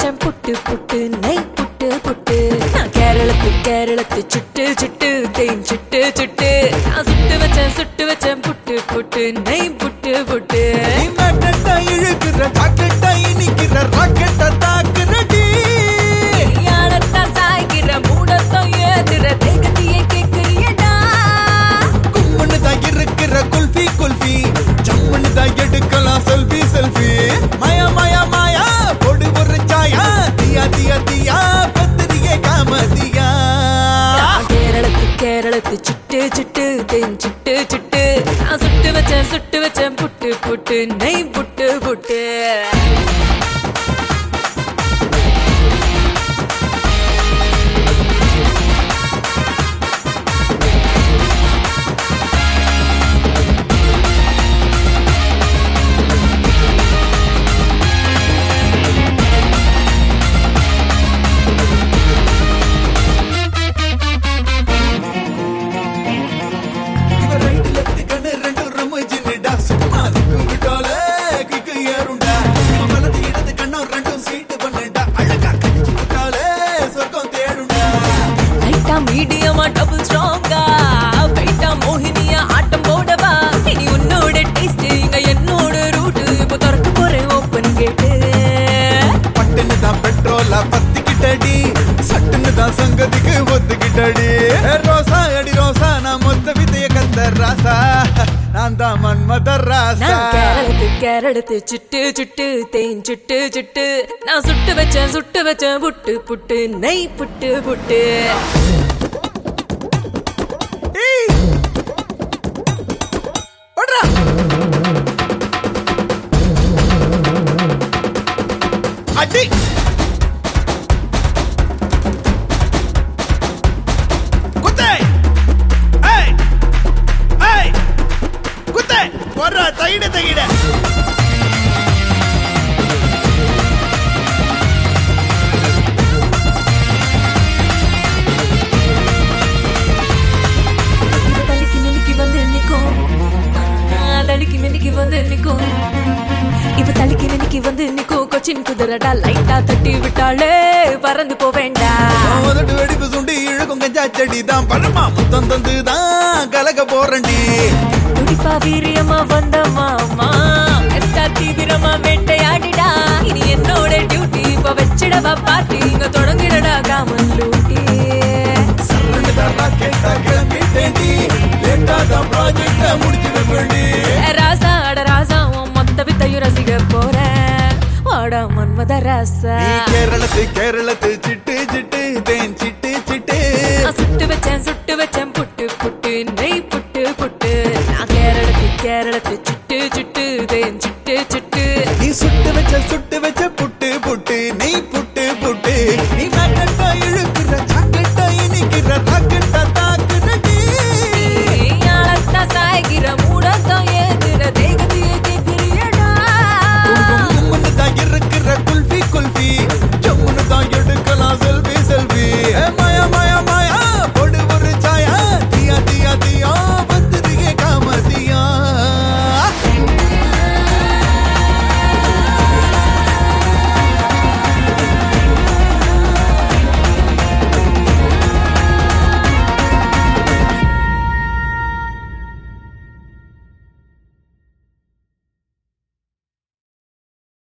வச்சேன் புட்டு புட்டு நெய் புட்டு புட்டு நான் கேரளத்து கேரளத்து சுட்டு சுட்டு தேன் சுட்டு சுட்டு நான் சுட்டு வச்சேன் சுட்டு வச்சேன் புட்டு புட்டு நெய் புட்டு புட்டு நீ மேக்னெட்டா இழுக்கிற ஜாக்கெட்டா இனிக்கிற ராக்கெட்டா தாக்குறடி யாரத்தா சாய்கிற மூடத்தம் ஏதுற தேகத்தியே கேக்குறியடா கும்முன்னு தான் இருக்கிற குல்ஃபி குல்ஃபி ஜம்முன்னு தான் எடுக்கலாம் செல்ஃபி செல்ஃபி மாயா மாயா மாயா பொடு ஒரு சாயா தியா தியா தியா பத்திரியே காமதியா நான் கேரளத்து கேரளத்து சுட்டு சுட்டு தேன் சுட்டு சுட்டு நான் சுட்டு வச்சேன் சுட்டு வச்சேன் புட்டு புட்டு நெய் புட்டு புட்டு இவன் right left கண்ணு ரெண்டும் ரமஜினிடா. சும்மா திக்கும் விட்டாலே கிக்கு ஏறும்டா. இவன் வலது இடது கண்ணும் ரெண்டும் sweet பண்ணுடா. அழகா கடிச்சு விட்டாலே சொர்க்கம் தேடும்டா. லைட்டா மீடியமா டபுள் ஸ்ட்ராங்கா வெயிட்டா மோகினியா ஆட்டம் போடவா இனி உன்னோட டேஸ்ட் இங்க என்னோட ரூட் இப்போ திறக்க போறேன் ஓப்பன் கேட்டு பட்டுன்னு தான் பெட்ரோலா பத்திக்கிட்டடி. சட்டுன்னு தான் சங்கதிக்கு ஒத்துக்கிட்டடி. ஏ ரோசா அடி ரோசா நான் மொத்த விதைய கத்த ராசா நான் தான் மன்மத ராசா நான் கேரளத்து கேரளத்து சுட்டு சுட்டு தேன் சுட்டு சுட்டு நான் சுட்டு வச்சேன் சுட்டு வச்சேன் புட்டு புட்டு நெய் புட்டு புட்டு ஏய். ஓடுறா. அடி குத்து. ஏய். ஏய். குத்து. போடுறா, தையிடு, தையிடு. இது தடுக்கி மினுக்கி வந்து நிக்கும் ஆ, தடுக்கி மினுக்கி வந்து நிக்கும் இவ தடுக்கி மினுக்கி வந்து நிக்கும் கொச்சின் குதிரடா லைட்டா தட்டி விட்டாளே பறந்து போவேண்டா உதட்டு வெடிப்பு சுண்டி இழுக்கும் கஞ்சா செடி தான் பழமா முத்தம் தந்து தான் கலக்க போறண்டி துடிப்பா வீரியமா வந்த மாமா எஸ்டா தீவிரமா வேட்டையாடிடா இனி என்னோட டியூட்டி இப்ப வச்சிடவா பாட்டி இங்க தொடங்கிடடா காமன் லூட்டி சரண்டு தரா கேட்டா கிளம்பிட்டேன்டி லேட்டா தான் ப்ராஜெக்ட முடிச்சிட வேண்டி ஏ ராசா அட ராசா உன் மொத்த வித்தையும் ரசிக்க போறேன் வாடா மன்மத ராசா நீ கேரளத்து கேரளத்து சிட்டு சிட்டு தேன் சிட்டு சிட்டு நான் சுட்டு வச்சேன் சுட்டு வச்சேன் புட்டு புட்டு நெய் புட்டு புட்டு நான் கேரளத்து கேரளத்து சுட்டு சுட்டு தேன் சுட்டு சுட்டு நீ சுட்டு வச்ச சுட்டு வச்ச புட்டு புட்டு நீ புட்டு புட்டு நீ மேட்ட